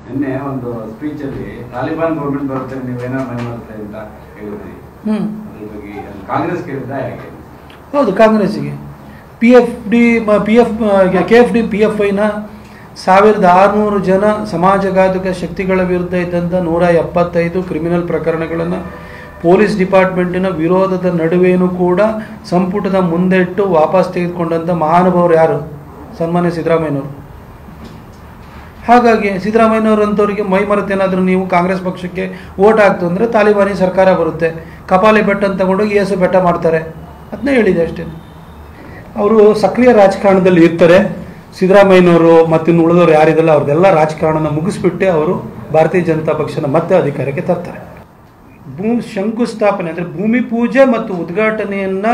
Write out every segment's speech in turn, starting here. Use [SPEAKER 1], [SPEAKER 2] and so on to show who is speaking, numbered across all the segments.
[SPEAKER 1] ನಿನ್ನೆ ಒಂದು ಸ್ಪೀಚ್ ಅಲ್ಲಿ ತಾಲಿಬಾನ್ ಗೌರ್ಮೆಂಟ್ ಬರುತ್ತೆ ನೀವೇನೋ ಮನೆ ಮಾಡ್ತಾರೆ ಅಂತ ಹೇಳಿದ್ರಿ
[SPEAKER 2] ಹ್ಞೂ
[SPEAKER 1] ಅದ್ರ ಬಗ್ಗೆ ಅದು ಕಾಂಗ್ರೆಸ್ ಕೇಳಿದ್ದ ಹೇಗೆ
[SPEAKER 2] ಹೌದು ಕಾಂಗ್ರೆಸ್ಸಿಗೆ P F D P F K F D P F ಐನ ಸಾವಿರದ ಆರುನೂರು ಜನ ಸಮಾಜಘಾತಕ ಶಕ್ತಿಗಳ ವಿರುದ್ಧ ಇದ್ದಂಥ ನೂರ ಎಪ್ಪತ್ತೈದು ಕ್ರಿಮಿನಲ್ ಪ್ರಕರಣಗಳನ್ನು ಪೊಲೀಸ್ ಡಿಪಾರ್ಟ್ಮೆಂಟಿನ ವಿರೋಧದ ನಡುವೆಯೂ ಕೂಡ ಸಂಪುಟದ ಮುಂದೆ ಇಟ್ಟು ವಾಪಸ್ ತೆಗೆದುಕೊಂಡಂಥ ಮಹಾನುಭಾವರು ಯಾರು ಸನ್ಮಾನ್ಯ ಸಿದ್ದರಾಮಯ್ಯನವರು ಹಾಗಾಗಿ ಸಿದ್ದರಾಮಯ್ಯನವರು ಅಂಥವ್ರಿಗೆ ಮೈ ಮರೆತೇನಾದರೂ ನೀವು ಕಾಂಗ್ರೆಸ್ ಪಕ್ಷಕ್ಕೆ ಓಟ್ ಹಾಕ್ತು ಅಂದರೆ ತಾಲಿಬಾನಿ ಸರ್ಕಾರ ಬರುತ್ತೆ ಕಪಾಲಿ ಬೆಟ್ಟ ಅಂತ ತಗೊಂಡೋಗಿ ಏಸು ಬೆಟ್ಟ ಮಾಡ್ತಾರೆ ಅದನ್ನೇ ಹೇಳಿದೆ ಅಷ್ಟೇ ಅವರು ಸಕ್ರಿಯ ರಾಜಕಾರಣದಲ್ಲಿ ಇರ್ತಾರೆ ಸಿದ್ದರಾಮಯ್ಯನವರು ಮತ್ತು ಇನ್ನು ಉಳಿದವರು ಯಾರಿದಲ್ಲ ಅವ್ರದ್ದೆಲ್ಲ ರಾಜಕಾರಣನ ಮುಗಿಸ್ಬಿಟ್ಟೆ ಅವರು ಭಾರತೀಯ ಜನತಾ ಪಕ್ಷನ ಮತ್ತೆ ಅಧಿಕಾರಕ್ಕೆ ತರ್ತಾರೆ ಭೂ ಶಂಕುಸ್ಥಾಪನೆ ಅಂದರೆ ಭೂಮಿ ಪೂಜೆ ಮತ್ತು ಉದ್ಘಾಟನೆಯನ್ನು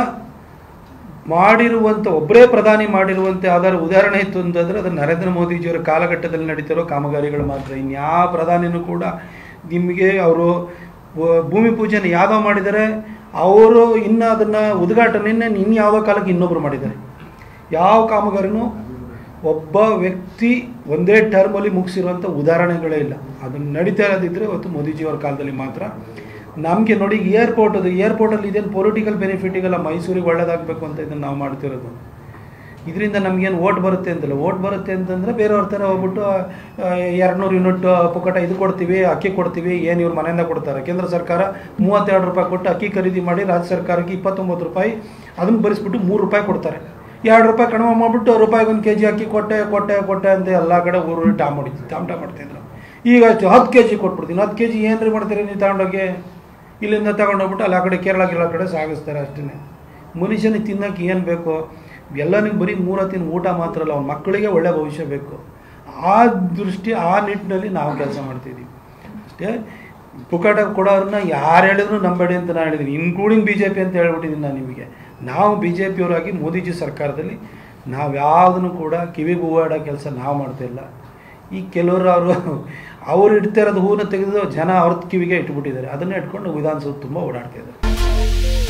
[SPEAKER 2] ಮಾಡಿರುವಂಥ ಒಬ್ಬರೇ ಪ್ರಧಾನಿ ಮಾಡಿರುವಂಥ ಯಾವ್ದಾದ್ರು ಉದಾಹರಣೆ ಇತ್ತು ಅಂತಂದರೆ ಅದು ನರೇಂದ್ರ ಮೋದಿಜಿಯವರ ಕಾಲಘಟ್ಟದಲ್ಲಿ ನಡೀತಿರೋ ಕಾಮಗಾರಿಗಳು ಮಾತ್ರ ಇನ್ಯಾವ ಪ್ರಧಾನಿನೂ ಕೂಡ ನಿಮಗೆ ಅವರು ಭೂಮಿ ಪೂಜೆನ ಯಾವುದೋ ಮಾಡಿದ್ದಾರೆ ಅವರು ಇನ್ನು ಅದನ್ನು ಉದ್ಘಾಟನೆಯನ್ನೇ ಇನ್ನು ಯಾವುದೋ ಕಾಲಕ್ಕೆ ಇನ್ನೊಬ್ಬರು ಮಾಡಿದ್ದಾರೆ ಯಾವ ಕಾಮಗಾರಿನೂ ಒಬ್ಬ ವ್ಯಕ್ತಿ ಒಂದೇ ಟರ್ಮಲ್ಲಿ ಮುಗಿಸಿರುವಂಥ ಉದಾಹರಣೆಗಳೇ ಇಲ್ಲ ಅದನ್ನು ನಡೀತಾ ಇರೋದಿದ್ರೆ ಇವತ್ತು ಮೋದಿಜಿಯವರ ಕಾಲದಲ್ಲಿ ಮಾತ್ರ ನಮಗೆ ನೋಡಿ ಏರ್ಪೋರ್ಟ್ ಅದು ಏರ್ಪೋರ್ಟಲ್ಲಿ ಇದೇನು ಪೊಲಿಟಿಕಲ್ ಬೆನಿಫಿಟಿಗೆಲ್ಲ ಮೈಸೂರಿಗೆ ಒಳ್ಳೇದಾಗಬೇಕು ಅಂತ ಇದನ್ನು ನಾವು ಮಾಡ್ತಿರೋದು ಇದರಿಂದ ನಮಗೇನು ಓಟ್ ಬರುತ್ತೆ ಅಂತಲ್ಲ ಓಟ್ ಬರುತ್ತೆ ಅಂತಂದರೆ ಬೇರೆಯವ್ರ ಥರ ಹೋಗ್ಬಿಟ್ಟು ಎರಡು ನೂರು ಯೂನಿಟ್ ಪುಕ್ಕಟ ಇದು ಕೊಡ್ತೀವಿ ಅಕ್ಕಿ ಕೊಡ್ತೀವಿ ಏನು ಇವ್ರು ಮನೆಯಿಂದ ಕೊಡ್ತಾರೆ ಕೇಂದ್ರ ಸರ್ಕಾರ ಮೂವತ್ತೆರಡು ರೂಪಾಯಿ ಕೊಟ್ಟು ಅಕ್ಕಿ ಖರೀದಿ ಮಾಡಿ ರಾಜ್ಯ ಸರ್ಕಾರಕ್ಕೆ ಇಪ್ಪತ್ತೊಂಬತ್ತು ರೂಪಾಯಿ ಅದನ್ನು ಭರಿಸ್ಬಿಟ್ಟು ಮೂರು ರೂಪಾಯಿ ಕೊಡ್ತಾರೆ ಎರಡು ರೂಪಾಯಿ ಕಡಿಮೆ ಮಾಡಿಬಿಟ್ಟು ರೂಪಾಯಿಗೆ ಒಂದು ಕೆ ಜಿ ಅಕ್ಕಿ ಕೊಟ್ಟೆ ಕೊಟ್ಟೆ ಕೊಟ್ಟೆ ಅಂತ ಎಲ್ಲ ಕಡೆ ಊರು ಟಾಮ್ ಹೊಡಿತು ಟಾಮ್ ಟಾಮ್ ಮಾಡ್ತಿದ್ರು ಈಗ ಅಷ್ಟು ಹತ್ತು ಕೆ ಜಿ ಕೊಟ್ಬಿಡ್ತೀನಿ ಹತ್ತು ಕೆ ಜಿ ಏನು ರೀ ಮಾಡ್ತೀರಿ ನೀವು ತಗೊಂಡೋಗಿ ಇಲ್ಲಿಂದ ತಗೊಂಡೋಗ್ಬಿಟ್ಟು ಅಲ್ಲಿ ಆ ಕಡೆ ಕೇರಳ ಗಿರಳ ಕಡೆ ಸಾಗಿಸ್ತಾರೆ ಅಷ್ಟೇ ಮನುಷ್ಯನಿಗೆ ತಿನ್ನೋಕೆ ಏನು ಬೇಕು ಎಲ್ಲನಿಗೆ ಬರೀ ಮೂರು ಹೊತ್ತಿನ ಊಟ ಮಾತ್ರ ಅಲ್ಲ ಅವ್ನ ಮಕ್ಕಳಿಗೆ ಒಳ್ಳೆ ಭವಿಷ್ಯ ಬೇಕು ಆ ದೃಷ್ಟಿ ಆ ನಿಟ್ಟಿನಲ್ಲಿ ನಾವು ಕೆಲಸ ಮಾಡ್ತಿದ್ದೀವಿ ಅಷ್ಟೇ ಪುಕಾಟ ಕೊಡೋರನ್ನ ಯಾರು ಹೇಳಿದ್ರು ನಂಬೇಡಿ ಅಂತ ನಾನು ಹೇಳಿದ್ದೀನಿ ಇನ್ಕ್ಲೂಡಿಂಗ್ ಬಿ ಜೆ ಪಿ ಅಂತ ಹೇಳ್ಬಿಟ್ಟಿದ್ದೀನಿ ನಾನು ನಿಮಗೆ ನಾವು ಬಿ ಜೆ ಪಿಯವರಾಗಿ ಮೋದಿಜಿ ಸರ್ಕಾರದಲ್ಲಿ ನಾವು ಯಾವುದನ್ನು ಕೂಡ ಕಿವಿಗೆ ಹೂವಾಡೋ ಕೆಲಸ ನಾವು ಮಾಡ್ತಿಲ್ಲ ಈ ಕೆಲವರು ಅವರು ಅವ್ರು ಇಡ್ತಾ ಇರೋದು ಹೂವನ್ನ ತೆಗೆದು ಜನ ಅವ್ರ ಕಿವಿಗೆ ಇಟ್ಬಿಟ್ಟಿದ್ದಾರೆ ಅದನ್ನೇ ಇಟ್ಕೊಂಡು ವಿಧಾನಸೌಧ ತುಂಬ ಓಡಾಡ್ತಾ ಇದ್ದಾರೆ